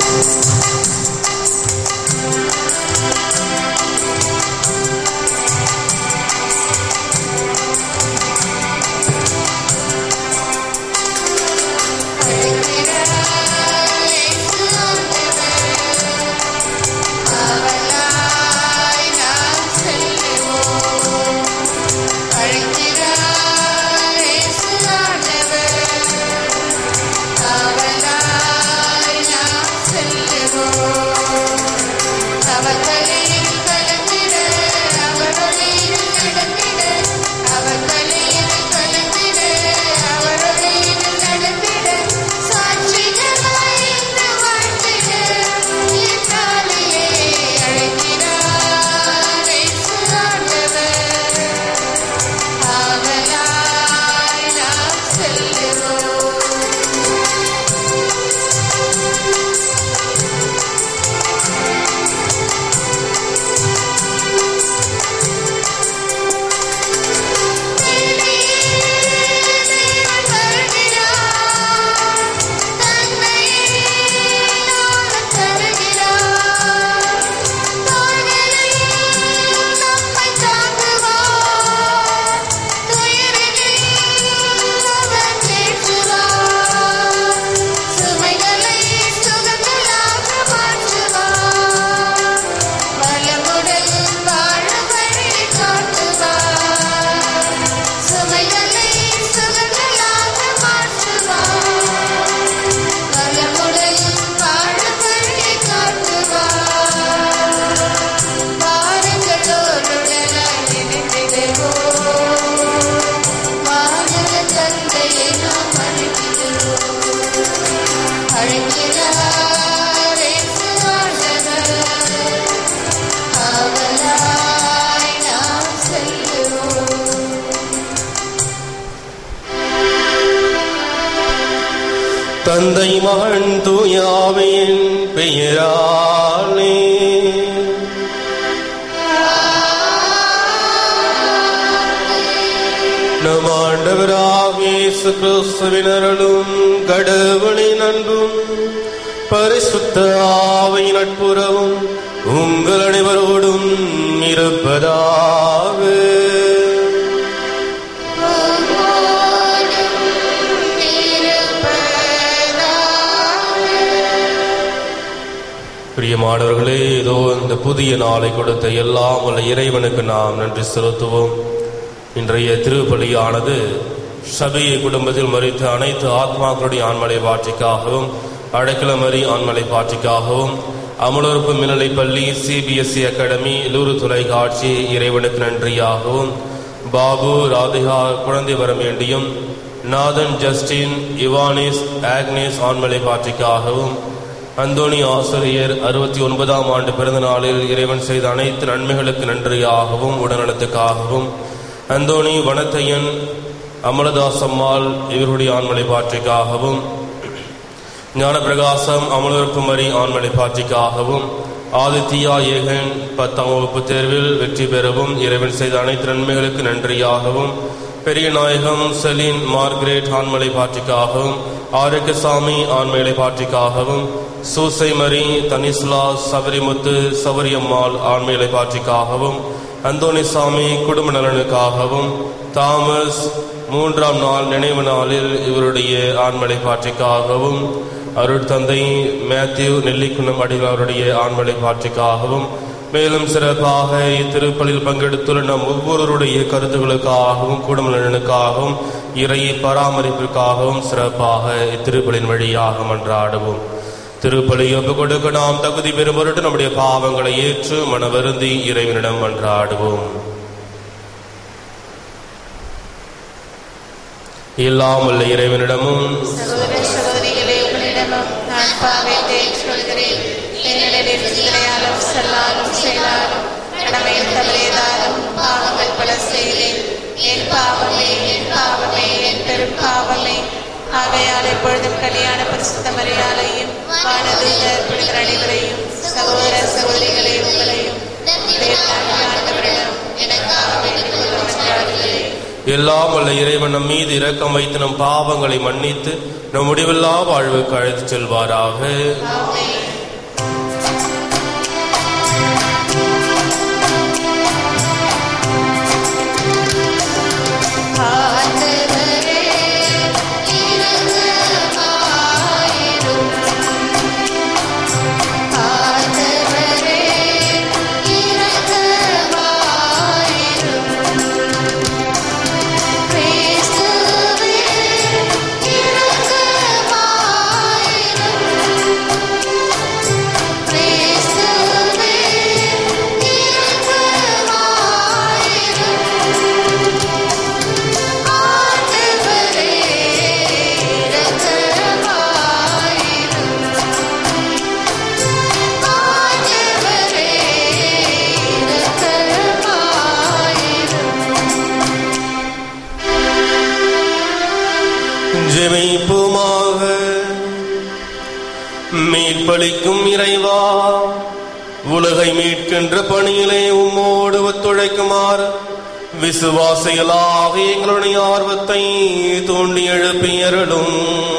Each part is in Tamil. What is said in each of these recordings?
தந்தை மகன் தூயாவின் பெயராலே நம் ஆண்டவராக இயேசு கிறிஸ்துவின் அருளும் கடவுளின் அன்பும் பரிசுத்த ஆவியின் நட்புறவும் உங்கள் அனைவரோடும் இருப்பதாக பிரியமானவர்களே இதோ இந்த புதிய நாளை கொடுத்த எல்லாம் உள்ள இறைவனுக்கு நாம் நன்றி செலுத்துவோம் இன்றைய திருப்பலியானது சபையை குடும்பத்தில் மறித்த அனைத்து ஆத்மாக்களுடைய ஆண்மலை பாட்சிக்காகவும் அடைக்கலமறி ஆண்மலை பாட்சிக்காகவும் அமலோர்ப்பு மின்னலை பள்ளி சிபிஎஸ்இ அகாடமி லூரு தொலைக்காட்சி இறைவனுக்கு நன்றியாகவும் பாபு ராதிகா குழந்தை வர வேண்டியும் நாதன் ஜஸ்டின் இவானிஸ் ஆக்னேஸ் ஆண்மலை பாட்சிக்காகவும் அந்தோணி ஆசிரியர் அறுபத்தி ஒன்பதாம் ஆண்டு பிறந்த நாளில் இறைவன் செய்த அனைத்து நன்மைகளுக்கு நன்றியாகவும் உடல்நலத்துக்காகவும் அந்தோணி வனத்தையன் அமலதாசம்மாள் இவருடைய ஆண்மலை பாற்றிக்காகவும் ஞானப்பிரகாசம் அமலோற்புமரி ஆண்மலை பாற்றிக்காகவும் ஆதித்யா ஏகன் பத்தாம் வகுப்பு தேர்வில் வெற்றி பெறவும் இறைவன் செய்த அனைத்து நன்மைகளுக்கு நன்றியாகவும் பெரிய நாயகம் செலின் மார்கரேட் ஆண்மலை பாற்றிக்காகவும் ஆரோக்கியசாமி ஆண்மலை பாற்றிக்காகவும் சூசை மரி தனிஸ்லா சபரிமுத்து சபரியம்மாள் ஆண்மையிலை பாற்றிக்காகவும் அந்தோணிசாமி குடும்ப நலனுக்காகவும் தாமஸ் மூன்றாம் நாள் நினைவு நாளில் இவருடைய ஆண்மலை பாற்றிக்காகவும் அருட்தந்தை மேத்யூ நெல்லிக்குணம் அடிகளாருடைய ஆண்மலை பாற்றிக்காகவும் மேலும் சிறப்பாக இத்திருப்பலில் பங்கெடுத்துள்ள நம் ஒவ்வொருவருடைய கருத்துக்களுக்காகவும் குடும்ப நலனுக்காகவும் இறை பராமரிப்பிற்காகவும் சிறப்பாக இத்திருப்பலின் வழியாக மன்றாடுவோம் திருப்பலி ஒப்பு கொடுக்க நாம் தகுதி பெறும் பொருட்டு நம்முடைய பாவங்களை ஏற்று மன வருந்தி இறைவனிடம் மன்றாடுவோம் இல்லாமல் இறைவனிடமும் சகோதர சகோதரிகளே உங்களிடமும் நான் பாவை தேய்ச்சி கொள்கிறேன் என்னிடம் சிலையாலும் சொல்லாலும் செயலாலும் கடமையில் தவறியதாலும் பாவங்கள் பல செய்தேன் என் பாவமே என் பாவமே என் பெரும் பாவமே ஆகையால் எப்பொழுதும் கல்யாண பரிசுத்த மரியாதையும் வானதூதர் புனிதர் அனைவரையும் சகோதர சகோதரிகளே உங்களையும் ஆண்டவரிடம் எனக்காக வேண்டிக் கொள்ள மன்றாடுகிறேன் எல்லாம் வல்ல இறைவன் நம் மீது இரக்கம் வைத்து நம் பாவங்களை மன்னித்து நம் முடிவில்லா வாழ்வுக்கு அழைத்துச் செல்வாராக ஆமென் ஆண்டவரே இரக்கமாயிரும் ஆண்டவரே இரக்கமாயிரும் கிறிஸ்துவே இரக்கமாயிரும் கிறிஸ்துவே இரக்கமாயிரும் ஆண்டவரே இரக்கமாயிரும் ஆண்டவரே இரக்கமாயிரும் ஜெபிப்புமாக மீட்பளிக்கும் இறைவா உலகை மீட்கின்ற பணியிலே உம்மோடு ஒத்துழைக்குமாறு விசுவாசிகளாக எங்களுடைய ஆர்வத்தை தூண்டி எழுப்பியருளும்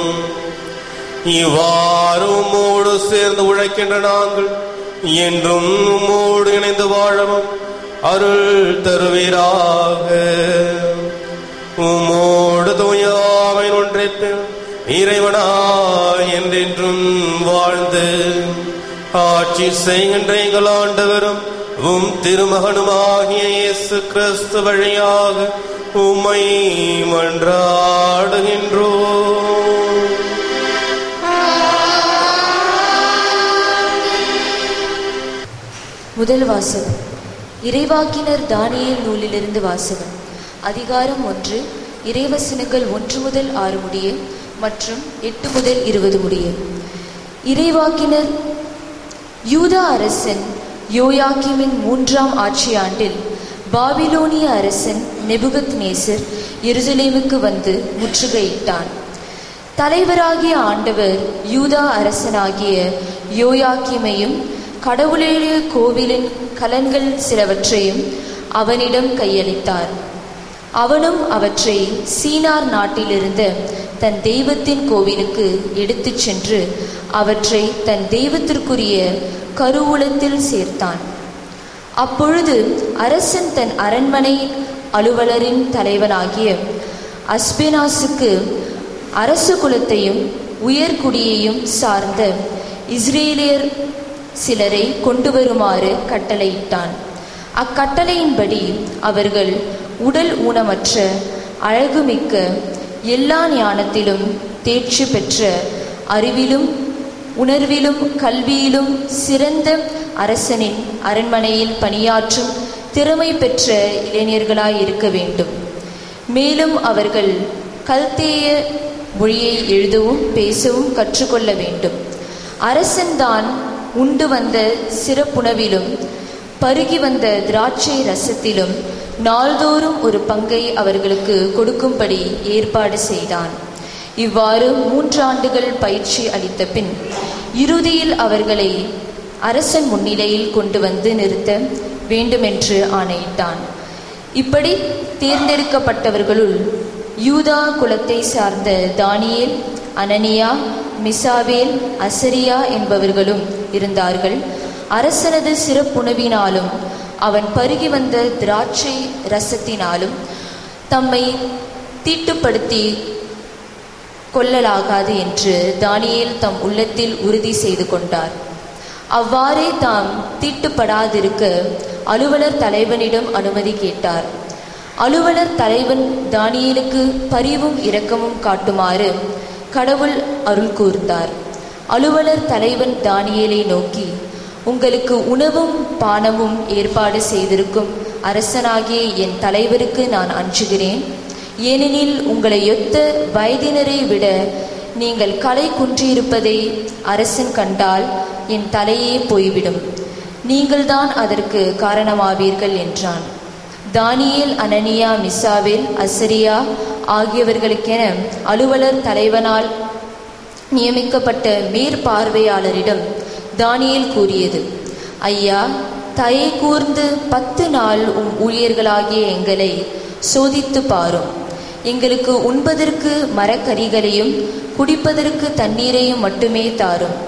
இவ்வாறு உம்மோடு சேர்ந்து உழைக்கின்ற நாங்கள் என்றும் உம்மோடு இணைந்து வாழவும் அருள் தருவீராக உம்மோடு தூயாமை ஒன்றிப்பில் இறைவனா என்றென்றும் வாழ்ந்து ஆட்சி செய்கின்ற எங்கள் ஆண்டவரும் உம் திருமகனுமாகிய இயேசு கிறிஸ்து வழியாக உம்மை மன்றாடுகின்றோம் முதல் வாசகம் இறைவாக்கினர் தானியேல் நூலிலிருந்து வாசகம் அதிகாரம் ஒன்று இறைவசனங்கள் ஒன்று முதல் ஆறு முடிய மற்றும் எட்டு முதல் இருபது முடிய இறைவாக்கினர் யூதா அரசன் யோயாக்கிமின் மூன்றாம் ஆட்சியாண்டில் பாபிலோனிய அரசன் நெபுகத் நேசர் எருசலேமுக்கு வந்து முற்றுகையிட்டான் தலைவராகிய ஆண்டவர் யூதா அரசனாகிய யோயாக்கிமையும் கடவுளுடைய கோவிலின் கலன்கள் சிலவற்றையும் அவனிடம் கையளித்தார் அவனும் அவற்றை சீனார் நாட்டிலிருந்த தன் தெய்வத்தின் கோவிலுக்கு எடுத்துச் சென்று அவற்றை தன் தெய்வத்திற்குரிய கருவூலத்தில் சேர்த்தான் அப்பொழுது அரசன் தன் அரண்மனை அலுவலரின் தலைவனாகிய அஸ்பெனாசுக்கு அரச குலத்தையும் உயர்குடியையும் சார்ந்த இஸ்ரேலியர் சிலரை கொண்டு வருமாறு கட்டளையிட்டான் அக்கட்டளையின்படி அவர்கள் உடல் ஊனமற்ற அழகுமிக்க எல்லா ஞானத்திலும் தேர்ச்சி பெற்ற அறிவிலும் உணர்விலும் கல்வியிலும் சிறந்த அரசனின் அரண்மனையில் பணியாற்றும் திறமை பெற்ற இளைஞர்களாய் இருக்க வேண்டும் மேலும் அவர்கள் கல்தேய மொழியை எழுதவும் பேசவும் கற்றுக்கொள்ள வேண்டும் அரசன்தான் உண்டு வந்த சிறப்புணவிலும் பருகி வந்த திராட்சை ரசத்திலும் நாள்தோறும் ஒரு பங்கை அவர்களுக்கு கொடுக்கும்படி ஏற்பாடு செய்தான் இவ்வாறு மூன்றாண்டுகள் பயிற்சி அளித்த பின் இறுதியில் அவர்களை அரசன் முன்னிலையில் கொண்டு வந்து நிறுத்த வேண்டுமென்று ஆணையிட்டான் இப்படி தேர்ந்தெடுக்கப்பட்டவர்களுள் யூதா குலத்தை சார்ந்த தானியேல் அனனியா மிசாவேல் அசரியா என்பவர்களும் இருந்தார்கள் அரசனது சிறப்புணவினாலும் அவன் பருகி வந்த திராட்சை ரசத்தினாலும் தம்மை தீட்டுப்படுத்தி கொள்ளலாகாது என்று தானியேல் தம் உள்ளத்தில் உறுதி செய்து கொண்டார் அவ்வாறே தாம் தீட்டுப்படாதிருக்க அலுவலர் தலைவனிடம் அனுமதி கேட்டார் அலுவலர் தலைவன் தானியேலுக்கு பரிவும் இரக்கமும் காட்டுமாறு கடவுள் அருள் கூர்ந்தார் அலுவலர் தலைவன் தானியேலை நோக்கி உங்களுக்கு உணவும் பானமும் ஏற்பாடு செய்திருக்கும் அரசனாகிய என் தலைவருக்கு நான் அஞ்சுகிறேன் ஏனெனில் உங்களை ஒத்த வயதினரை விட நீங்கள் கலை குன்றியிருப்பதை அரசன் கண்டால் என் தலையே போய்விடும் நீங்கள்தான் அதற்கு காரணமாவீர்கள் என்றான் தானியேல் அனனியா மிசாவேல் அசரியா ஆகியவர்களுக்கென அலுவலர் தலைவனால் நியமிக்கப்பட்ட மேற்பார்வையாளரிடம் தானியேல் கூறியது ஐயா தயை கூர்ந்து பத்து நாள் உம் ஊழியர்களாகிய எங்களை சோதித்து பாரும் எங்களுக்கு உண்பதற்கு மரக்கறிகளையும் குடிப்பதற்கு தண்ணீரையும் மட்டுமே தாரும்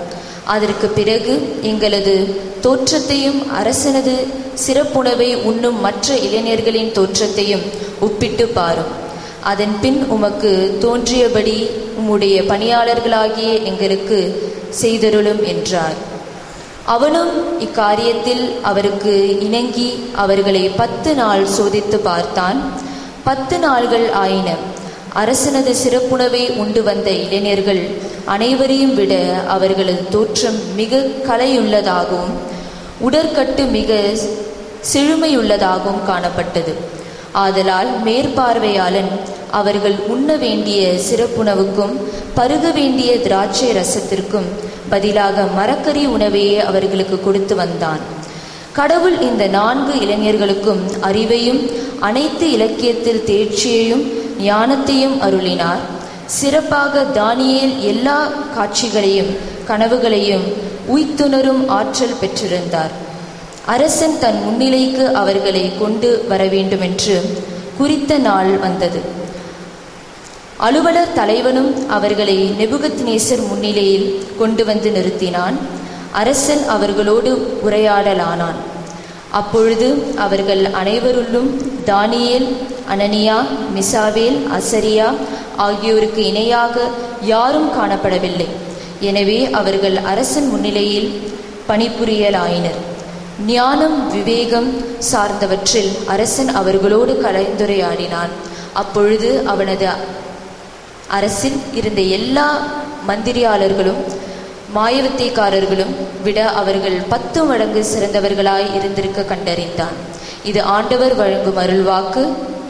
அதற்கு பிறகு எங்களது தோற்றத்தையும் அரசனது சிறப்புணவை உண்ணும் மற்ற இளைஞர்களின் தோற்றத்தையும் ஒப்பிட்டு பாரும் அதன் பின் உமக்கு தோன்றியபடி உம்முடைய பணியாளர்களாகிய எங்களுக்கு செய்தருளும் என்றார் அவனும் இக்காரியத்தில் அவருக்கு இணங்கி அவர்களை பத்து நாள் சோதித்து பார்த்தான் பத்து நாள்கள் ஆயின அரசனது சிறப்புணவை உண்டு வந்த இளைஞர்கள் அனைவரையும் விட அவர்களது தோற்றம் மிக கலையுள்ளதாகவும் உடற்கட்டு மிக செழுமையுள்ளதாகவும் காணப்பட்டது ஆதலால் மேற்பார்வையாளன் அவர்கள் உண்ண வேண்டிய சிறப்புணவுக்கும் பருக வேண்டிய திராட்சை ரசத்திற்கும் பதிலாக மரக்கறி உணவையே அவர்களுக்கு கொடுத்து வந்தான் கடவுள் இந்த நான்கு இளைஞர்களுக்கும் அறிவையும் அனைத்து இலக்கியத்தில் தேர்ச்சியையும் ஞானத்தையும் அருளினார் சிறப்பாக தானியேல் எல்லா காட்சிகளையும் கனவுகளையும் உய்த்துணரும் ஆற்றல் பெற்றிருந்தார் அரசன் தன் முன்னிலைக்கு அவர்களை கொண்டு வர வேண்டுமென்று குறித்த நாள் வந்தது அலுவலர் தலைவனும் அவர்களை நெபுகத்நேசர் முன்னிலையில் கொண்டு வந்து நிறுத்தினான் அரசன் அவர்களோடு உரையாடலானான் அப்பொழுது அவர்கள் அனைவருள்ளும் தானியேல் அனனியா மிசாவேல் அசரியா ஆகியோருக்கு இணையாக யாரும் காணப்படவில்லை எனவே அவர்கள் அரசன் முன்னிலையில் பணிபுரியலாயினர் ஞானம் விவேகம் சார்ந்தவற்றில் அரசன் அவர்களோடு கலந்துரையாடினான் அப்பொழுது அவனது அரசில் இருந்த எல்லா மந்திரியாளர்களும் மாயவத்தைக்காரர்களும் விட அவர்கள் பத்து மடங்கு சிறந்தவர்களாய் இருந்திருக்க கண்டறிந்தான் இது ஆண்டவர் வழங்கும் அருள்வாக்கு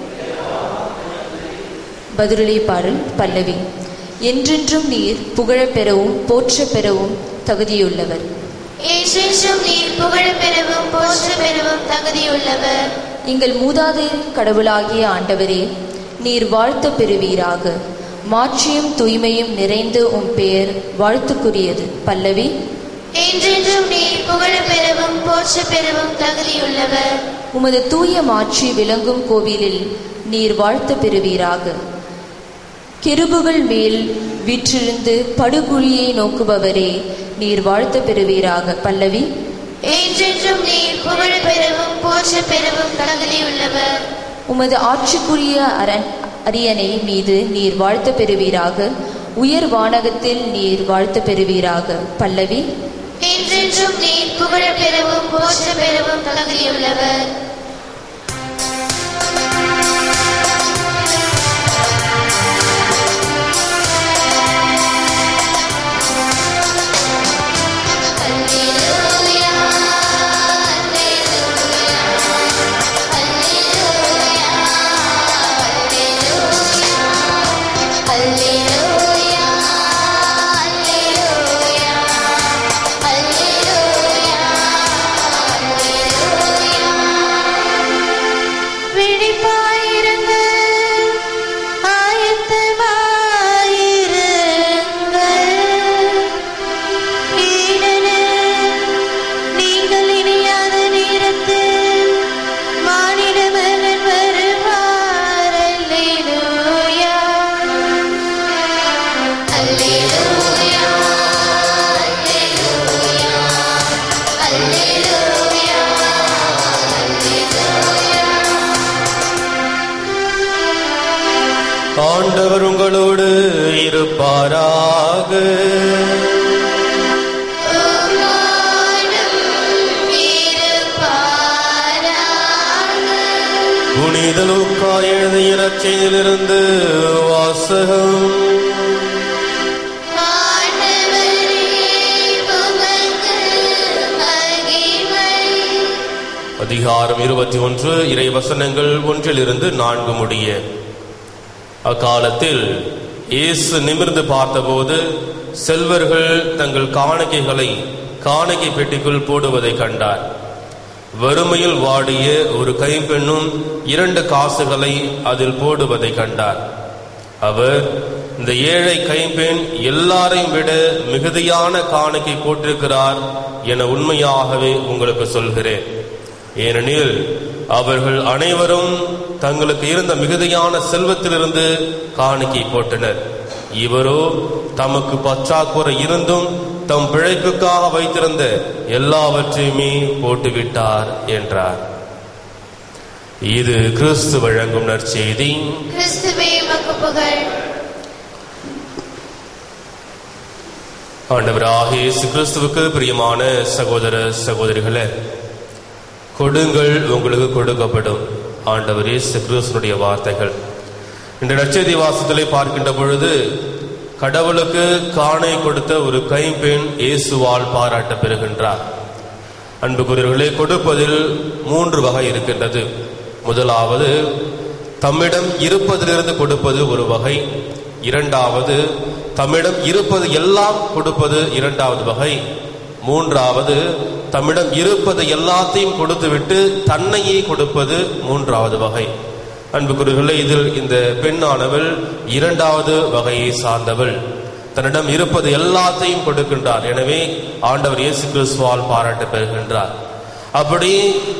பதிலொலி பாடல் பல்லவி என்றென்றும் நீர் புகழப் பெறவும் போற்றப் பெறவும் தகுதியுள்ளவர் என்றென்றும் நீர் புகழப் பெறவும் போற்ற பெறவும் தகுதியுள்ளவர் எங்கள் மூதாதையர் கடவுளாகிய ஆண்டவரே நீர் வாழ்த்த பெறுவீராக மாட்சியும் தூய்மையும் நிறைந்த உம் பெயர் வாழ்த்துக்குரியது பல்லவி என்றென்றும் நீர் புகழப் பெறவும் போற்ற பெறவும் தகுதியுள்ளவர் உமது தூய மாட்சி விளங்கும் கோவிலில் நீர் வாழ்த்த பெறுவீராக கெருபுகள் மேல் வீற்றிருந்து படுகுழியை நோக்குபவரே நீர் வாழ்த்த பெறுவீராக பல்லவி என்றென்றும் நீர் புகழப் பெறவும் போற்ற பெறவும் தகுதியுள்ளவர் உமது ஆட்சிக்குரிய அரண் அரியணை மீது நீர் வாழ்த்த பெறுவீராக உயர் வானகத்தில் நீர் வாழ்த்த பெறுவீராக பல்லவி என்றென்றும் நீர் புகழப் பெறவும் போற்ற பெறவும் தகுதியுள்ளவர் அல்லேலூயா அல்லேலூயா அல்லேலூயா அல்லேலூயா அல்லேலூயா விழிப்பாயிருங்கள் ஆயத்தமாயிருங்கள் ஈடனில் நீங்கள் இணையாத நேரத்தில் மானிடமகன் வருவார் அல்லேலூயா அல்லேலூயா அல்லேலூயா அல்லேலூயா ஆண்டவர் உங்களோடு இருப்பாராக உம்மோடும் இருப்பாராக. புனித லூக்கா எழுதிய நற்செய்தியிலிருந்து வாசகம் ஆண்டவரே, உமக்கு மகிமை. அதிகாரம் இருபத்தி ஒன்று இறை வசனங்கள் ஒன்றிலிருந்து நான்கு முடிய அக்காலத்தில் இயேசு நிமிர்ந்து பார்த்தபோது செல்வர்கள் தங்கள் காணிக்கைகளை காணிக்கை பெட்டிக்குள் போடுவதை கண்டார் வறுமையில் வாடிய ஒரு கைம்பெண்ணும் இரண்டு காசுகளை அதில் போடுவதை கண்டார் அவர் இந்த ஏழை கைம்பெண் எல்லாரையும் விட மிகுதியான காணிக்கை போட்டிருக்கிறார் என உண்மையாகவே உங்களுக்கு சொல்கிறேன் ஏனெனில் அவர்கள் அனைவரும் தங்களுக்கு இருந்த மிகுதியான செல்வத்திலிருந்து காணிக்கை போட்டனர் இவரோ தமக்கு பற்றாக்குறை இருந்தும் தம் பிழைப்புக்காக வைத்திருந்த எல்லாவற்றையுமே போட்டுவிட்டார் என்றார் இது கிறிஸ்து வழங்கும் நற்செய்தி கிறிஸ்துவே மக்கு புகழ் ஆண்டவராக இயேசு கிறிஸ்துவுக்கு பிரியமான சகோதர சகோதரிகளே கொடுங்கள் உங்களுக்கு கொடுக்கப்படும் ஆண்டவர் இயேசு கிறிஸ்துனுடைய வார்த்தைகள் இந்த நற்செய்தி வாசத்திலே பார்க்கின்ற பொழுது கடவுளுக்கு காணை கொடுத்த ஒரு கைம்பெண் இயேசுவால் பாராட்ட பெறுகின்றார் அன்புக்குரியவர்களே கொடுப்பதில் மூன்று வகை இருக்கின்றது முதலாவது தம்மிடம் இருப்பதிலிருந்து கொடுப்பது ஒரு வகை இரண்டாவது தம்மிடம் இருப்பது எல்லாம் கொடுப்பது இரண்டாவது வகை மூன்றாவது தம்மிடம் இருப்பது எல்லாத்தையும் கொடுத்துவிட்டு தன்னையே கொடுப்பது மூன்றாவது வகை அன்புக்குரியவர்களே இதில் இந்த பெண்ணானவள் இரண்டாவது வகையை சார்ந்தவள் தன்னிடம் இருப்பது எல்லாத்தையும் கொடுக்கின்றார் எனவே ஆண்டவர் இயேசு கிறிஸ்துவால் பாராட்ட பெறுகின்றார் அப்படி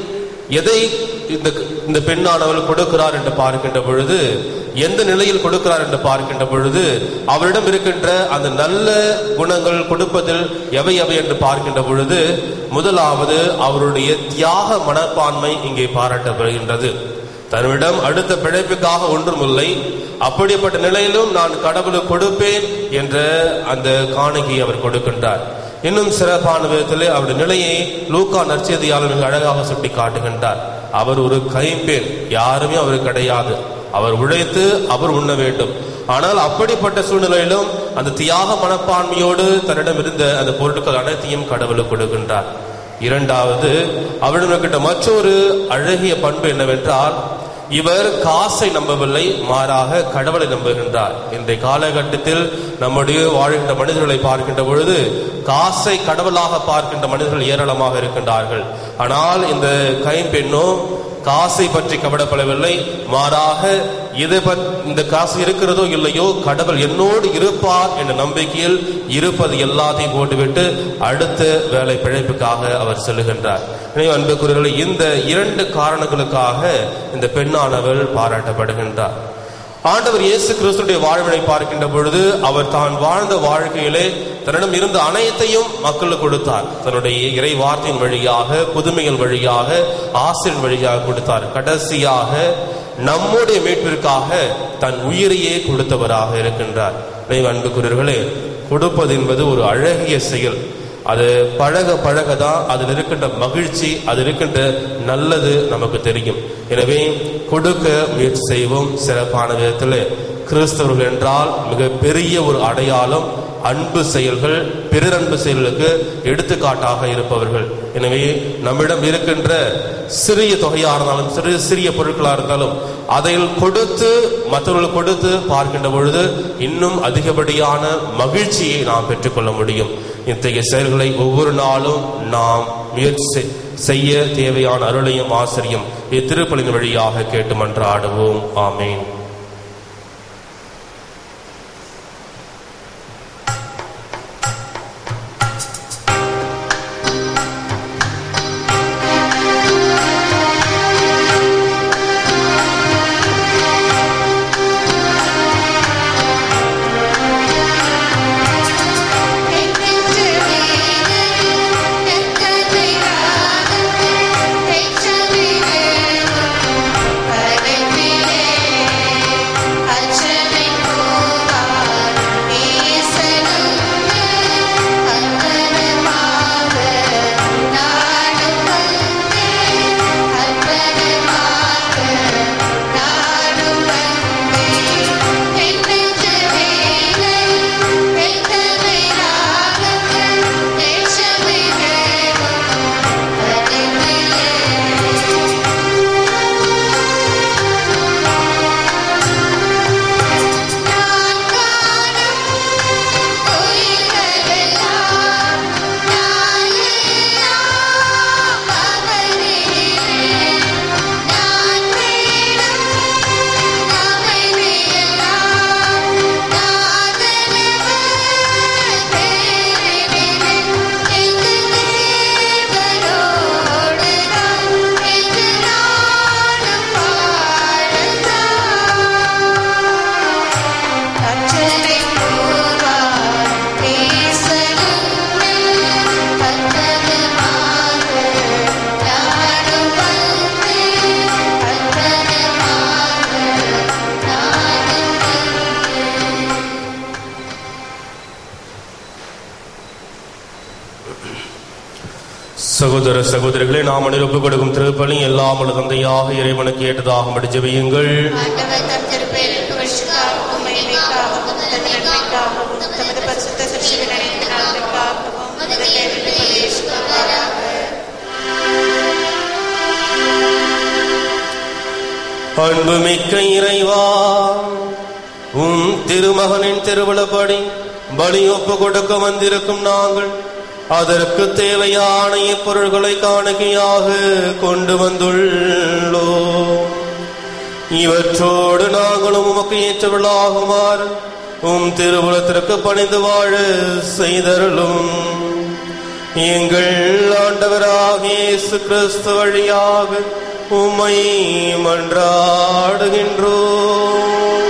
எதை இந்த இந்த பெண்ணானவள் கொடுக்கிறார் என்று பார்க்கின்ற பொழுது எந்த நிலையில் கொடுக்கிறார் என்று பார்க்கின்ற பொழுது அவரிடம் இருக்கின்ற அந்த நல்ல குணங்கள் கொடுப்பதில் எவை எவை என்று பார்க்கின்ற பொழுது முதலாவது அவருடைய தியாக மனப்பான்மை இங்கே பாராட்டப்படுகின்றது தன்னிடம் அடுத்த பிழைப்புக்காக ஒன்றுமில்லை அப்படிப்பட்ட நிலையிலும் நான் கடவுளுக்கு கொடுப்பேன் என்ற அந்த காணிக்கை அவர் கொடுக்கின்றார் இன்னும் சிறப்பான விதத்திலே அவருடைய நிலையை லூக்கா நற்செய்தியாளர் மிக அழகாக சுட்டி காட்டுகின்றார் அவர் ஒரு கைம்பெண் யாருமே அவர் கிடையாது அவர் உழைத்து அவர் உண்ண வேண்டும் ஆனால் அப்படிப்பட்ட சூழ்நிலையிலும் அந்த தியாக மனப்பான்மையோடு தன்னிடம் இருந்த அந்த பொருட்கள் அனைத்தையும் கடவுளுக்கு கொடுக்கின்றார் இரண்டாவது அவரிடம் இருக்கின்ற மற்றொரு அழகிய பண்பு என்னவென்றால் இவர் காசை நம்பவில்லை மாறாக கடவுளை நம்புகின்றார் இன்றைய காலகட்டத்தில் நம்முடைய வாழ்கின்ற மனிதர்களை பார்க்கின்ற பொழுது காசை கடவுளாக பார்க்கின்ற மனிதர்கள் ஏராளமாக இருக்கின்றார்கள் ஆனால் இந்த கைம்பெண்ணோ காசை பற்றி கவலைப்படவில்லை மாறாக இதை பற்- இந்த காசு இருக்கிறதோ இல்லையோ கடவுள் என்னோடு இருப்பார் என்ற நம்பிக்கையில் இருப்பது எல்லாத்தையும் போட்டுவிட்டு அடுத்த வேலை பிழைப்புக்காக அவர் செல்லுகின்றார் எனவே அன்புக்குரியவர்களே இந்த இரண்டு காரணங்களுக்காக இந்த பெண்ணானவள் பாராட்டப்படுகின்றார் ஆண்டவர் இயேசு கிறிஸ்துடைய வாழ்வினை பார்க்கின்ற பொழுது அவர் தான் வாழ்ந்த வாழ்க்கையிலே தன்னிடம் இருந்த அனைத்தையும் மக்களுக்கு கொடுத்தார் தன்னுடைய இறை வார்த்தையின் வழியாக புதுமைகள் வழியாக ஆசிரியர் வழியாக கொடுத்தார் கடைசியாக நம்முடைய மீட்பிற்காக தன் உயிரையே கொடுத்தவராக இருக்கின்றார் தெய்வ அன்புக்குரியவர்களே கொடுப்பது என்பது ஒரு அழகிய செயல் அது பழக பழக தான் அதில் இருக்கின்ற மகிழ்ச்சி அதில் இருக்கின்ற நல்லது நமக்கு தெரியும் எனவே கொடுக்க முயற்சி செய்வோம் சிறப்பான விதத்தில் கிறிஸ்தவர்கள் என்றால் மிக பெரிய ஒரு அடையாளம் அன்பு செயல்கள் பிறரன்பு செயல்களுக்கு எடுத்துக்காட்டாக இருப்பவர்கள் எனவே நம்மிடம் இருக்கின்ற சிறிய தொகையா இருந்தாலும் சிறு சிறிய பொருட்களா இருந்தாலும் அதை கொடுத்து மற்றவர்களுக்கு கொடுத்து பார்க்கின்ற பொழுது இன்னும் அதிகப்படியான மகிழ்ச்சியை நாம் பெற்றுக்கொள்ள முடியும் இத்தகைய செயல்களை ஒவ்வொரு நாளும் நாம் முயற்சி செய்- செய்ய தேவையான அருளையும் ஆசிரியம் இத்திருப்பலின் வழியாக கேட்டு மன்றாடுவோம் ஆமேன் Thank you. சகோதர சகோதரிகளே நாம் அனுப்பி கொடுக்கும் திருப்பலி எல்லாம் உள்ள தந்தையாக இறைவனுக்கு ஏற்றதாக ஜெபியுங்கள் ஆண்டவர் தம் திருப்பெயரின் புகழ்ச்சிக்காகவும் மகிமைக்காகவும் தன் நன்மைக்காகவும் தமது பரிசுத்த சிறுசிவின் அனைத்து நலனுக்காகவும் உமது தேவனுடைய பலியிடுவாராக. அன்புமிக்க இறைவா உம் திருமகனின் திருவிழப்படி பலி ஒப்பு கொடுக்க வந்திருக்கும் நாங்கள் அதற்கு தேவையான இப்பொருள்களை காணிக்கையாக கொண்டு வந்துள்ளோம் இவற்றோடு நாங்களும் உமக்கு ஏற்றவர்களாகுமாறு உம் திருவுலத்திற்கு பணிந்து வாழ செய்தருளும் எங்கள் ஆண்டவராகிய இயேசு கிறிஸ்து வழியாக உம்மை மன்றாடுகின்றோம்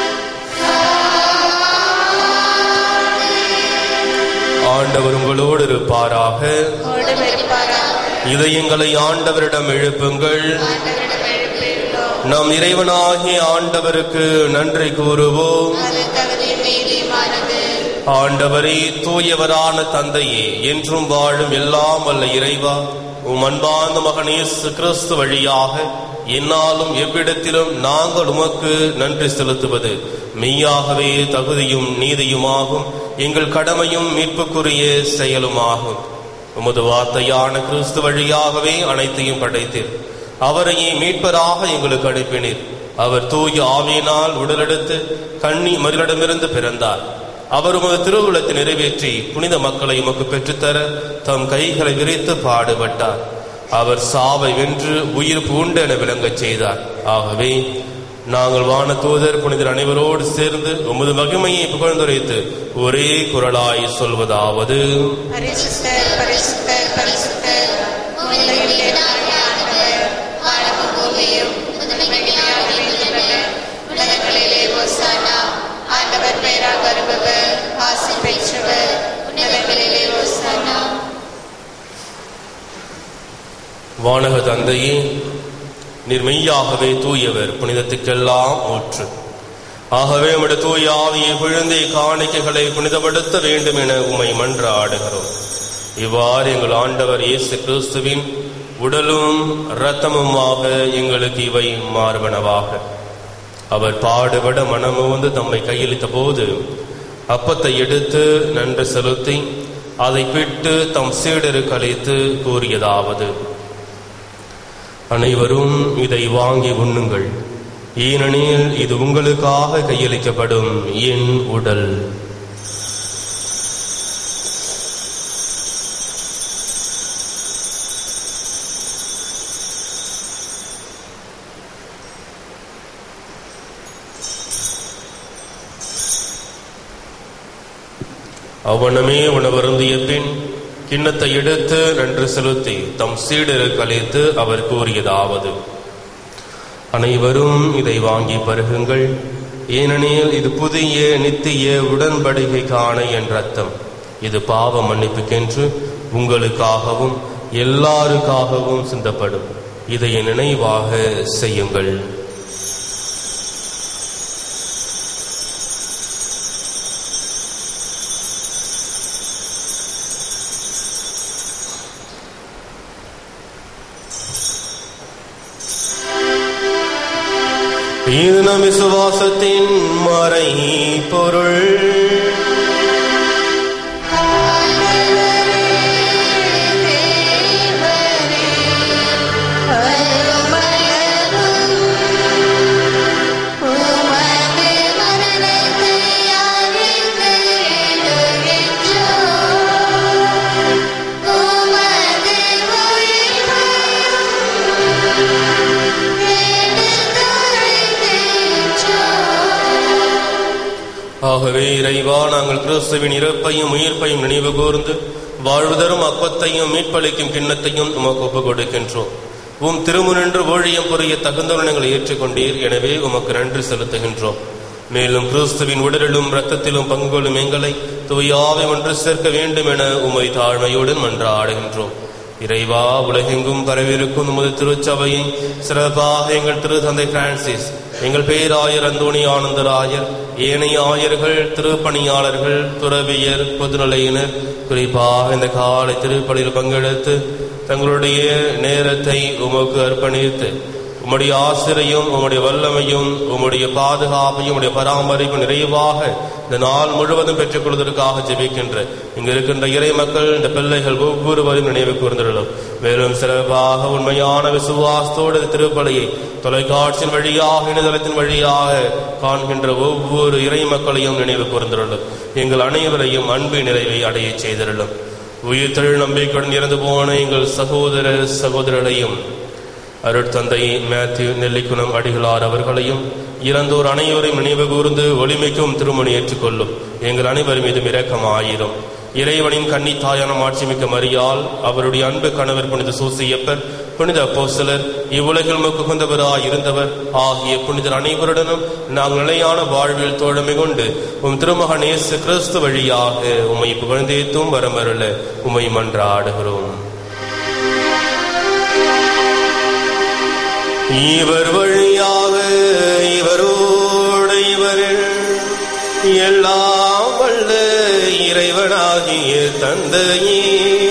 ஆண்டவர் உங்களோடு இருப்பாராக உம்மோடு இருப்பாராக. இதயங்களை ஆண்டவரிடம் எழுப்புங்கள் ஆண்டவரிடம் எழுப்பியுள்ளோம். நம் இறைவனாகிய ஆண்டவருக்கு நன்றி கூறுவோம் அது தகுதியும் நீதியுமானது. ஆண்டவரே தூயவரான தந்தையே என்றும் வாழும் எல்லாம் வல்ல இறைவா உம் அன்பார்ந்த மகன் இயேசு கிறிஸ்து வழியாக என்னாலும் எவ்விடத்திலும் நாங்கள் உமக்கு நன்றி செலுத்துவது மெய்யாகவே தகுதியும் நீதியுமாகும் எங்கள் கடமையும் மீட்புக்குரிய செயலுமாகும் உமது வார்த்தையான கிறிஸ்து வழியாகவே அனைத்தையும் படைத்தீர் அவரையே மீட்பராக எங்களுக்கு அனுப்பினீர் அவர் தூய ஆவியினால் உடலெடுத்து கண்ணி மரிடமிருந்து பிறந்தார் அவர் உமது திருவுளத்தை நிறைவேற்றி புனித மக்களை உமக்கு பெற்றுத்தர தம் கைகளை விரித்து பாடுபட்டார் அவர் சாவை வென்று உயிர் பூண்டு என விளங்கச் செய்தார் ஆகவே நாங்கள் வான தூதர் புனிதர் அனைவரோடு சேர்ந்து உமது மகிமையை புகழ்ந்துரைத்து ஒரே குரலாய் சொல்வதாவது பரிசுத்தர், பரிசுத்தர், பரிசுத்தர். உம்முடைய தேவனாகிய ஆண்டவர், வானமும் பூமியும் முதன்மையாக நிறைந்துள்ளன. உன்னதங்களிலே ஓசானா. ஆண்டவர் பெயரால் வருபவர் ஆசி பெற்றவர் உன்னதங்களிலே ஓசானா வானக தந்தையே நீர் மெய்யாகவே தூயவர் புனிதத்துக்கெல்லாம் ஊற்று ஆகவே உம்முடைய தூய ஆவியை விழுந்தே காணிக்கைகளை புனிதப்படுத்த வேண்டும் என உம்மை மன்றாடுகிறோம் இவ்வாறு எங்கள் ஆண்டவர் இயேசு கிறிஸ்துவின் உடலும் இரத்தமுமாக எங்களுக்கு இவை மாறுவனவாக அவர் பாடுபட மனமுவந்து தம்மை கையளித்த போது அப்பத்தை எடுத்து நன்று செலுத்தி அதை பிட்டு தம் சீடருக்கு அளித்து கூறியதாவது அனைவரும் இதை வாங்கி உண்ணுங்கள் ஏனெனில் இது உங்களுக்காக கையளிக்கப்படும் என் உடல் அவ்வனமே உணவருந்திய பின் கிண்ணத்தை எடுத்து நன்று செலுத்தி தம் சீடருக்கு அளித்து அவர் கூறியதாவது அனைவரும் இதை வாங்கி பருகுங்கள் ஏனெனில் இது புதிய நித்திய உடன்படிக்கைக்கான என் ரத்தம் இது பாவ மன்னிப்புக்கென்று உங்களுக்காகவும் எல்லாருக்காகவும் சிந்தப்படும் இதை நினைவாக செய்யுங்கள் இது நம் விசுவாசத்தின் மறை பொருள் ஆகவே இறைவா நாங்கள் கிறிஸ்துவின் இறப்பையும் உயிர்ப்பையும் நினைவு கூர்ந்து வாழ்வுதரும் அப்பத்தையும் மீட்பளிக்கும் கிண்ணத்தையும் உமக்கு ஒப்புக் கொடுக்கின்றோம் உம் திருமுனின்று ஊழியம் புரிய தகுந்தவனங்களை ஏற்றுக்கொண்டீர் எனவே உமக்கு நன்றி செலுத்துகின்றோம் மேலும் கிறிஸ்துவின் உடலிலும் இரத்தத்திலும் பங்கு கொள்ளும் எங்களை தூயாவை ஒன்று சேர்க்க வேண்டும் என உமை தாழ்மையுடன் மன்றாடுகின்றோம் இறைவா உலகெங்கும் பரவியிருக்கும் உமது திருச்சபையை சிறப்பாக எங்கள் திரு தந்தை பிரான்சிஸ் எங்கள் பேராயர் அந்தோணி ஆனந்தராயர் ஏனைய ஆயர்கள் திருப்பணியாளர்கள் துறவியர் பொதுநிலையினர் குறிப்பாக இந்த காலை திருப்பலியில் பங்கெடுத்து தங்களுடைய நேரத்தை உமக்கு அர்ப்பணித்து உம்முடைய ஆசிரியும் உம்முடைய வல்லமையும் உம்முடைய பாதுகாப்பையும் உம்முடைய பராமரிப்பு நிறைவாக இந்த நாள் முழுவதும் பெற்றுக் கொள்வதற்காக ஜெபிக்கின்ற இங்கு இருக்கின்ற இறை மக்கள் இந்த பிள்ளைகள் ஒவ்வொருவரும் நினைவு கூர்ந்துள்ளோம் மேலும் சிறப்பாக உண்மையான விசுவாசத்தோடு இந்த திருப்பலியை தொலைக்காட்சியின் வழியாக இணையதளத்தின் வழியாக காண்கின்ற ஒவ்வொரு இறை மக்களையும் நினைவு கூர்ந்துள்ளோம் எங்கள் அனைவரையும் அன்பு நிறைவை அடைய செய்திருளும் உயிர்த்தெழு நம்பிக்கையுடன் இறந்து போன எங்கள் சகோதர சகோதரரையும் அருட்தந்தை மேத்யூ நெல்லிக்குளம் அடிகளார் அவர்களையும் இறந்தோர் அனைவரையும் நினைவு கூர்ந்து ஒளிமைக்கும் திருமணி ஏற்றுக்கொள்ளும் எங்கள் அனைவர் மீதும் இரக்கமாயிரும் இறைவனின் கன்னித்தாயான மாட்சிமிக்க மரியால் அவருடைய அன்பு கணவர் புனித சூசியப்பர் புனித அப்போஸ்தலர் இவ்வுலகில் முகுந்தவராய் இருந்தவர் ஆகிய புனிதர் அனைவருடனும் நாங்கள் நிலையான வாழ்வில் தோழமை கொண்டு உம் திருமகன் இயேசு கிறிஸ்து வழியாக உம்மை புகழ்ந்தேத்தும் வரமருள உம்மை மன்றாடுகிறோம் இவர் வழியாக இவரோடு இவரில் எல்லாம் வல்ல இறைவனாகிய தந்தையே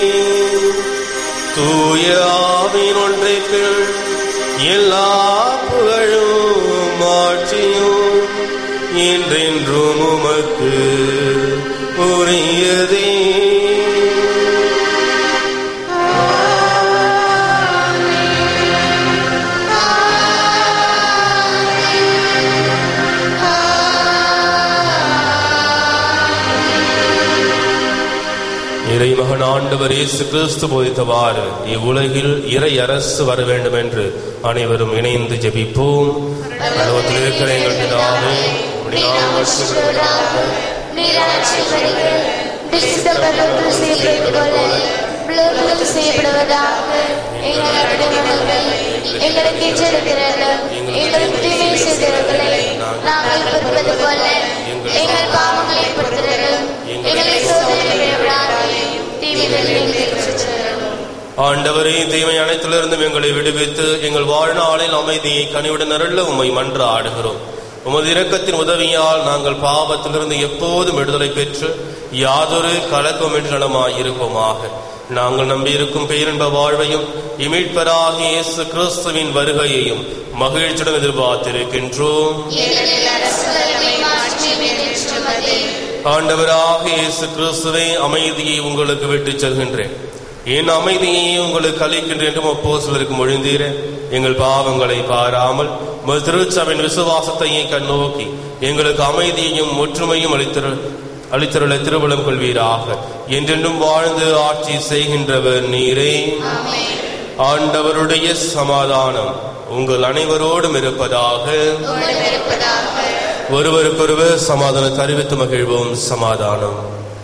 தூய ஆவின் ஒன்றைக்குள் எல்லா புகழும் ஆட்சியும் என்றென்றும் உமக்கு உரியதே இறைமகன் ஆண்டவர் இயேசு கிறிஸ்து போதித்தவாறு இவ்வுலகில் இறை அரசு வர வேண்டும் என்று அனைவரும் இணைந்து ஜெபிப்போம் பரலோகத்தில் இருக்கிற எங்கள் பிதாவே உம்முடைய நாமம் வசிக்கப்படுவதாக. நீராட்சி வருக விசுத்தப்பட்டு செய்யப்படுவதாக விழுப்புரம் செய்யப்படுவதாக எங்களுடைய மனங்கள் எங்களுக்கு எச்சரிக்கிறது எங்களுக்கு தீமை செய்தவர்களை நாங்கள் பொறுப்பது போல எங்கள் பாவங்களை பொறுக்கிறது எங்களை சோதனை விடாதையும் தீமைகளில் ஆண்டவரே தீமை அனைத்திலிருந்தும் எங்களை விடுவித்து எங்கள் வாழ்நாளில் அமைதியை கனிவுடன் அருள உம்மை மன்ற ஆடுகிறோம் உமது இரக்கத்தின் உதவியால் நாங்கள் பாவத்திலிருந்து எப்போதும் விடுதலை பெற்று யாதொரு கலக்கமின்றி நலமாய் இருப்போமாக நாங்கள் நம்பியிருக்கும் பேரின்ப வாழ்வையும் இமிழ்பராகிய இயேசு கிறிஸ்துவின் வருகையையும் மகிழ்ச்சியுடன் எதிர்பார்த்திருக்கின்றோம் எங்களில் அரசுகளை மாற்றி நின்றுமதே ஆண்டவராக இயேசு கிறிஸ்துவை அமைதியை உங்களுக்கு விட்டுச் செல்கின்றேன் என் அமைதியை உங்களுக்கு அளிக்கின்றேன் என்றும் அப்போ சிலருக்கு மொழிந்தீரே எங்கள் பாவங்களை பாராமல் உமது திருச்சபையின் விசுவாசத்தையே கண்ணோக்கி எங்களுக்கு அமைதியையும் ஒற்றுமையும் அளித்திரு அளித்தருள திருவளம் கொள்வீராக என்றென்றும் வாழ்ந்து ஆட்சி செய்கின்றவர் நீரே ஆண்டவருடைய சமாதானம் உங்கள் அனைவரோடும் இருப்பதாக ஒருவருக்கொருவர் சமாதானம் அறிவித்து மகிழ்வோம் சமாதானம்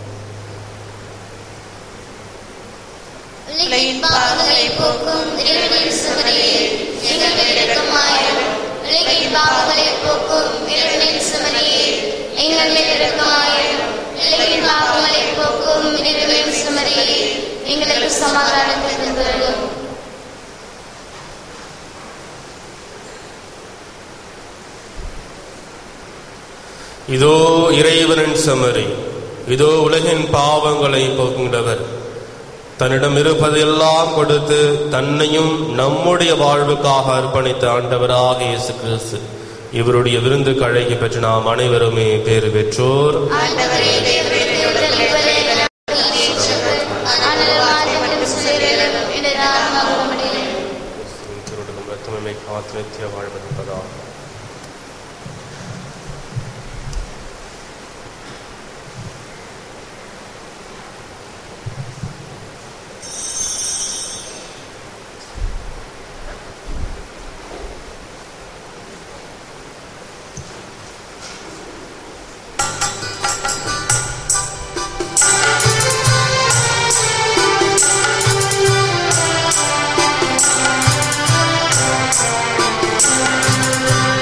உலகின் பாவங்களை போக்கும் இறைவனின் சுமரியே எங்கள் மேலிரக்கமாயிரும் உலகின் பாவங்களை போக்கும் இறைவனின் சுமரியே எங்கள் மேலிரக்கமாயிரும் உலகின் பாவங்களை போக்கும் இறைவனின் சுமரியே எங்களுக்கு சமாதானத்தை தந்துள்ளோம் இதோ இறைவனின் சமரி இதோ உலகின் பாவங்களை போக்குகிறவர் தன்னிடம் இருப்பதெல்லாம் கொடுத்து தன்னையும் நம்முடைய வாழ்வுக்காக அர்ப்பணித்த ஆண்டவராக இயேசு கிறிஸ்து இவருடைய விருந்துக்கு அழைக்க பெற்ற நாம் அனைவருமே பேறு பெற்றோர் ஆண்டவரே தேவரே தேவரே ஏற்றவர் ஆனால் மாற்றப்படும் சிலைகளும் இந்த நாமம் முடியும் திருடலும் ரத்தமே காத்து நித்திய வாழ்வதற்கதாக ஆண்டவரே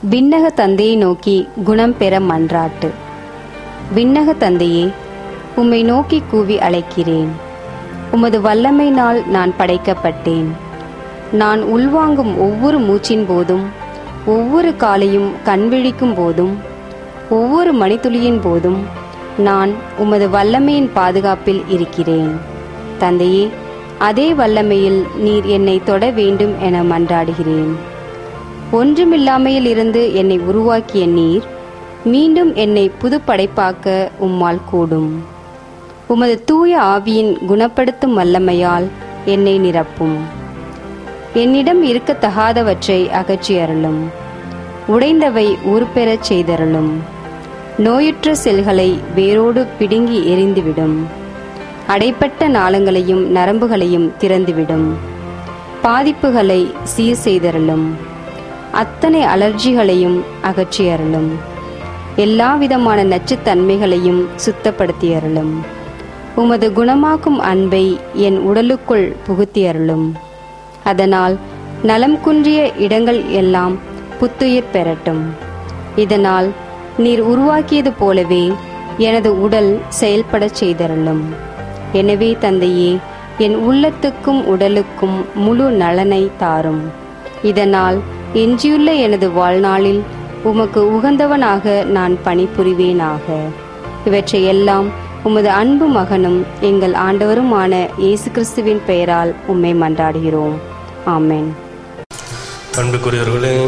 விண்ணக தந்தையை நோக்கி குணம் பெற மன்றாட்டு விண்ணக தந்தையே உம்மை நோக்கி கூவி அழைக்கிறேன் உமது வல்லமையினால் நான் படைக்கப்பட்டேன் நான் உள்வாங்கும் ஒவ்வொரு மூச்சின் போதும் ஒவ்வொரு காலையும் கண்விழிக்கும் போதும் ஒவ்வொரு மணித்துளியின் போதும் நான் உமது வல்லமையின் பாதுகாப்பில் இருக்கிறேன் தந்தையே அதே வல்லமையில் நீர் என்னை தொட வேண்டும் என மன்றாடுகிறேன் ஒன்றுமில்லாமையில் இருந்து என்னை உருவாக்கிய நீர் மீண்டும் என்னை புதுப்படைப்பாக்க உம்மால் கூடும் உமது தூய ஆவியின் குணப்படுத்தும் வல்லமையால் என்னை நிரப்பும் என்னிடம் இருக்கத்தகாதவற்றை அகற்றி அருளும் உடைந்தவை உருப்பெறச் செய்தருளும் நோயுற்ற செல்களை வேரோடு பிடுங்கி எரிந்துவிடும் அடைப்பட்ட நாளங்களையும் நரம்புகளையும் திறந்துவிடும் பாதிப்புகளை சீர் செய்தருளும் அத்தனை அலர்ஜிகளையும் அகற்றி அருளும் எல்லா விதமான நச்சுத்தன்மைகளையும் சுத்தப்படுத்தி அருளும் உமது குணமாக்கும் அன்பை என் உடலுக்குள் புகுத்தி அருளும் அதனால் நலம் குன்றிய இடங்கள் எல்லாம் புத்துயிர் பெறட்டும் இதனால் நீர் உருவாக்கியது போலவே எனது உடல் செயல்படச் செய்தருளும் எனவே தந்தையே என் உள்ளத்துக்கும் உடலுக்கும் முழு நலனை தாரும் இதனால் எஞ்சியுள்ள எனது வாழ்நாளில் உமக்கு உகந்தவனாக நான் பணிபுரிவேனாக இவற்றை எல்லாம் உமது அன்பு மகனும் எங்கள் ஆண்டவருமான இயேசு கிறிஸ்துவின் பெயரால் உம்மை மன்றாடுகிறோம் ஆமென் அன்புக்குரியவர்களே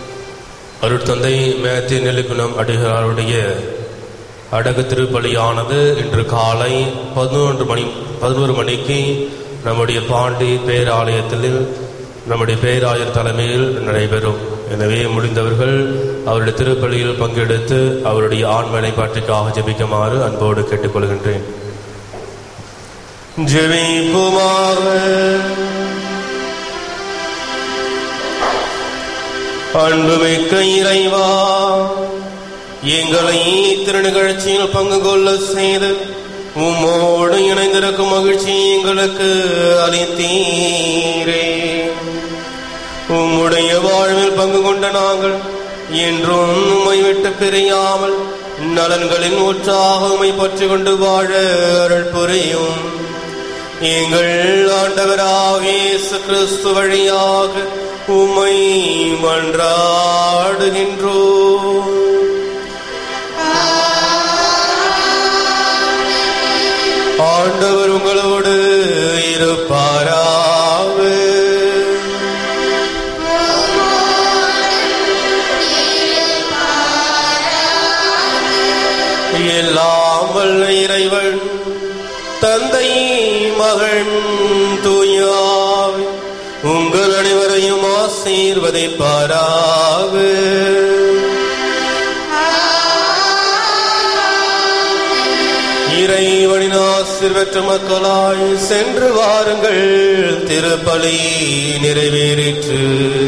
அருட்தந்தை மேத்தி நெல்லிக்குணம் அடிகளாருடைய அடகு திருப்பலியானது இன்று காலை பதினொன்று மணி பதினோரு மணிக்கு நம்முடைய பாண்டி பேராலயத்தில் நம்முடைய பேராயர் தலைமையில் நடைபெறும் எனவே முடிந்தவர்கள் அவருடைய திருப்பலியில் பங்கெடுத்து அவருடைய ஆண்மனை பாட்டிற்காக ஜெபிக்குமாறு அன்போடு கேட்டுக்கொள்கின்றேன் ஜெபிக்குமாறு அன்புமிக்க இறைவா எங்களை திருநிகழ்ச்சியில் பங்கு கொள்ள செய்து உம்மோடு இணைந்திருக்கும் மகிழ்ச்சி எங்களுக்கு அளித்தீரே உம்முடைய வாழ்வில் பங்கு கொண்ட நாங்கள் என்றும் உம்மை விட்டு பிரியாமல் நலன்களின் ஊற்றாக உம்மை பற்றி கொண்டு வாழ அருள் புரியும் எங்கள் ஆண்டவராக இயேசு கிறிஸ்து வழியாக உம்மை மன்றாடுகின்றோ ஆண்டவர் உங்களோடு இருப்பாராக எல்லாம் வல்ல இறைவன் தந்தை மகன் தூயாவி உங்கள் அனைவரையும் ஆசீர்வதிப்பாராக இறைவனின் ஆசீர்வற்ற மக்களாய் சென்று வாருங்கள் திருப்பலி நிறைவேறிற்று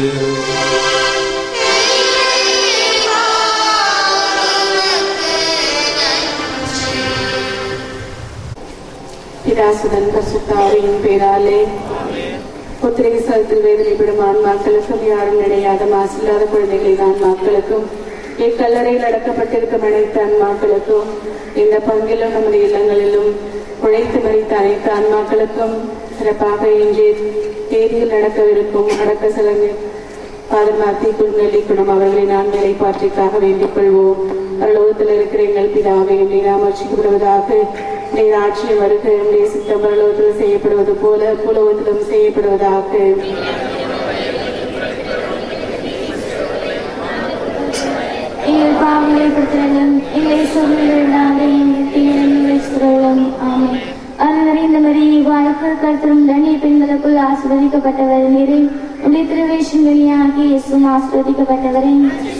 பிதாசுதன் பசுத்தாவின் பேராலே புத்திரிகை சதத்தில் வேதனைப்படும் ஆன்மாக்களுக்கும் யாரும் நினையாத மாசில்லாத குழந்தைகளின் ஆன்மாக்களுக்கும் இக்கல்லறையில் அடக்கப்பட்டிருக்கும் அனைத்து ஆன்மாக்களுக்கும் இந்த பங்கிலும் நமது இல்லங்களிலும் உழைத்து மறித்த அனைத்து ஆன்மாக்களுக்கும் சிறப்பாக இன்று தேதியில் நடக்கவிருக்கும் அடக்க சலங்கு ஃபாதர் மாத்தி குழுநெல்லி குணம் அவர்களின் ஆண்களை பாற்றிக்காக வேண்டிக் கொள்வோம் பரலோகத்தில் இருக்கிற எங்கள் பிதாவை நீ நாமர்ச்சிக்கப்படுவதாக நீர் ஆட்சியம் வருக உடைய சித்தம் பரலோகத்தில் செய்யப்படுவது போல புலவத்திலும் செய்யப்படுவதாக எங்கள் பாவங்களை கொடுத்திருந்தும் எங்களை சொல்லிவிடாதையும் தீவிரம் ஆமை அருளறிந்த மரி வாழ்க்கை கருத்தரும் தனி பெண்களுக்குள் ஆசிர்வதிக்கப்பட்டவர் நீரே உடைய திருவேஷன் வெளியாகி இயேசும் ஆசிர்வதிக்கப்பட்டவரே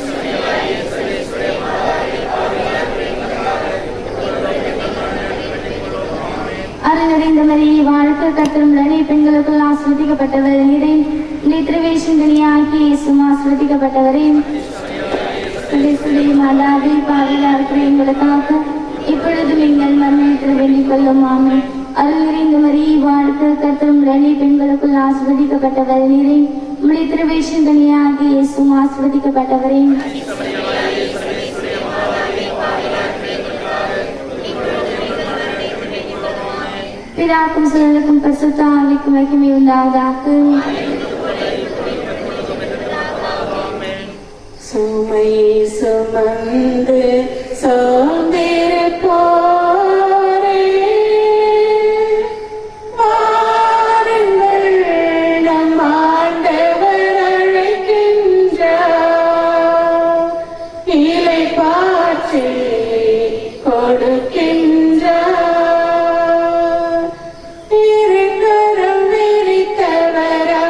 அருளறிந்த மரி வாழ்க்கை கருத்தரும் தனி பெண்களுக்குள் ஆசிர்வதிக்கப்பட்டவர் நீரே உடைய திருவேஷன் வெளியாகி இயேசும் ஆசிர்வதிக்கப்பட்டவரே சுடைய மாதாவி பாவிலா இருக்கிற எங்களுக்காக இப்பொழுது நீங்கள் மரணத்தில் வேண்டிக் கொள்ளும் ஆமை அருள் நிறைந்த மரி வாழ்க்கை கத்தரும் ரனி பெண்களுக்குள் ஆஸ்வதிக்கப்பட்டவர் நீரே உம்முடைய திருவேஷங்கனியாகி இயேசுவும் ஆசிர்வதிக்கப்பட்டவரே பிதாக்கும் சுழலுக்கும் பரிசுத்த ஆவிக்கும் மகிமை உண்டாவதாக சுமை சுமந்து சோர்ந்திருப்போரே வாருங்கள் நம் ஆண்டவர் அழைக்கின்றார் இலை பாற்றி கொடுக்கின்றார் இருக்கரம் விரித்தவரா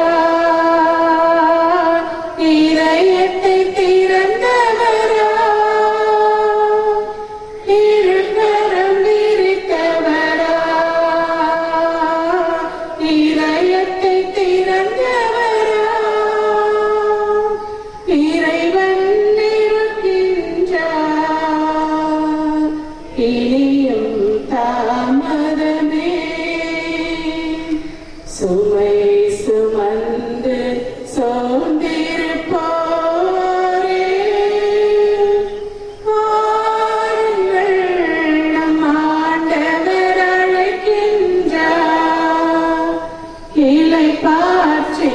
இதயத்தை திறந்தவரா இருக்கரம் விரித்தவரா இதயத்தை திறந்தவரா இறைவன் இருக்கின்றார் இனியும் தாமதமே சுமை சுமந்து சோர்ந்திருப்போரே வாருங்கள் நம் ஆண்டவர் அழைக்கின்றார் இலை பாற்றி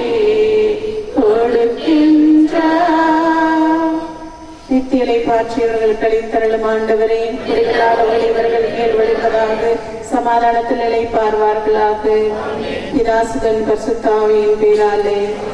கொடுக்கின்றார் நித்தியலை பாற்றியவர்கள் கழித்தரலும் ஆண்டவரே குறைகளால் இவர்கள் மேல் வழிவதாக சமாதானத்தில் இலை பார்வார்களாக பிதாசுதன் பரிசுத்தாவியின் பேராலே